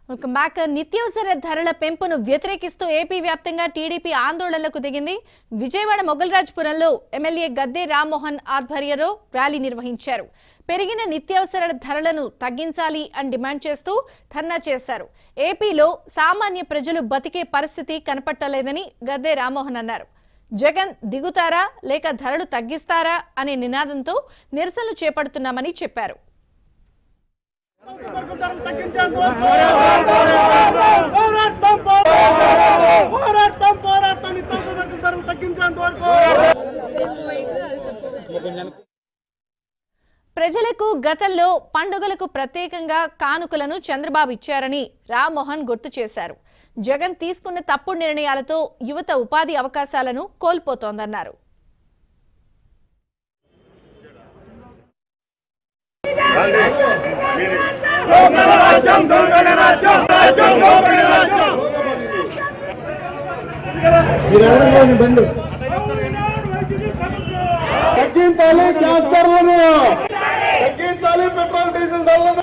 welcome back నిత్యావసర ధరల పెంపును వ్యతిరేకిస్తూ ఏపీ వ్యాప్తంగా టీడీపీ ఆందోళనలకు దిగింది విజయవాడ మొగల్రాజ్పురంలో ఎమ్మెల్యే గద్దె రామ్మోహన్ ఆధ్వర్యంలో ర్యాలీ నిర్వహించారు పెరిగిన నిత్యావసర ధరలను తగ్గించాలి అని డిమాండ్ చేస్తూ ధర్నా చేశారు ఏపీలో సామాన్య ప్రజలు బతికే పరిస్థితి కనపట్టలేదని గద్దె రామ్మోహన్ అన్నారు జగన్ దిగుతారా లేక ధరలు తగ్గిస్తారా అనే నినాదంతో నిరసనలు చేపడుతున్నామని చెప్పారు ధరలు తగ్గించేంత వరకు పోరాడతాం పోరాడతాం పోరాడతాం నిత్యావసర ధరలు తగ్గించేంత వరకు ప్రజలకు గతంలో పండుగలకు ప్రత్యేకంగా కానుకలను చంద్రబాబు ఇచ్చారని రామ్మోహన్ గుర్తు చేశారు జగన్ తీసుకున్న తప్పుడు నిర్ణయాలతో యువత ఉపాధి అవకాశాలను కోల్పోతోందన్నారు తగ్గించాలి గ్యాస్ ధరలను తగ్గించాలి పెట్రోల్ డీజిల్ ధరలను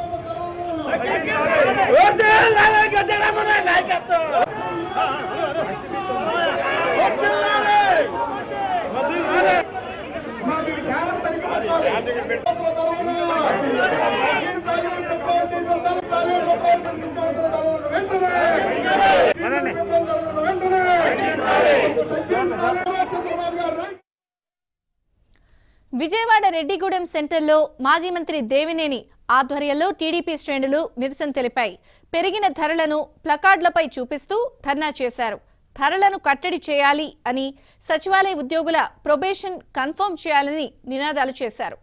తగ్గించాలి పెట్రోల్ డీజిల్ ధరలు పెట్రోల్ నిత్యావసర ధరలను వెంటనే పెట్రోల్ ధరలను వెంటనే తగ్గించాలి చంద్రబాబు గారు రైట్ విజయవాడ రెడ్డిగూడెం సెంటర్లో మాజీ మంత్రి దేవినేని ఆధ్వర్యంలో టీడీపీ శ్రేణులు నిరసన తెలిపాయి పెరిగిన ధరలను ప్లకార్డులపై చూపిస్తూ ధర్నా చేశారు ధరలను కట్టడి చేయాలి అని సచివాలయ ఉద్యోగుల ప్రొబేషన్ కన్ఫర్మ్ చేయాలని నినాదాలు చేశారు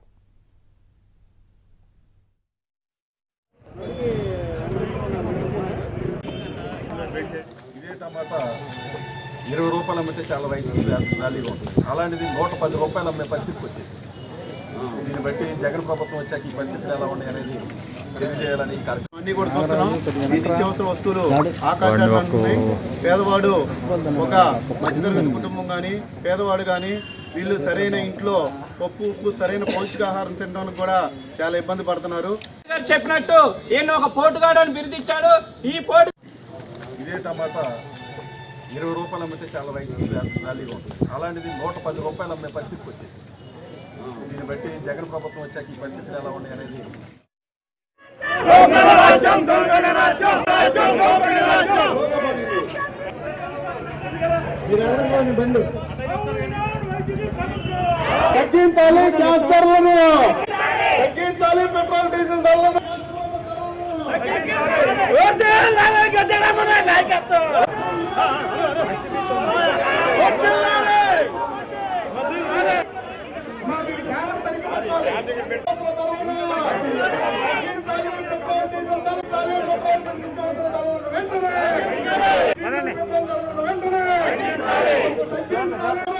ఇదే టమాటా ఇరవై రూపాయలు అమ్మితే చాలా రైతులు వాల్యూగా ఉంటుంది అలాంటిది నూట పది రూపాయలు అమ్మే పరిస్థితికి వచ్చేసింది దీన్ని బట్టి జగన్ ప్రభుత్వం వచ్చాక ఈ పరిస్థితులు ఎలా ఉన్నాయి అనేది తెలియజేయాలని ఈ కార్యక్రమం అన్ని కూడా చూస్తున్నాం ఈ నిత్యావసర వస్తువులు ఆకాశాన్ని అంటున్నాయి పేదవాడు ఒక మధ్యతరగతి కుటుంబం కానీ పేదవాడు కానీ వీళ్ళు సరైన ఇంట్లో పప్పు ఉప్పు సరైన పౌష్టికాహారం తినడానికి కూడా చాలా ఇబ్బంది పడుతున్నారు గారు చెప్పినట్టు ఈయన ఒక పోటుగాడు అని బిరుదిచ్చాడు ఈ పోటు ఇదే టమాటా ఇరవై రూపాయలు అమ్మితే చాలా రైతులు వాల్యూగా ఉంటుంది అలాంటిది నూట పది రూపాయలు అమ్మే పరిస్థితికి వచ్చేసింది దీన్ని బట్టి జగన్ ప్రభుత్వం వచ్చాక ఈ పరిస్థితులు ఎలా ఉన్నాయి అనేది తగ్గించాలి గ్యాస్ ధరలను తగ్గించాలి పెట్రోల్ డీజిల్ ధరలను తగ్గించాలి పెట్రోల్ డీజిల్ ధరలు పెట్రోల్ నిత్యావసర ధరలను వెంటనే వెంటనే తగ్గించాలి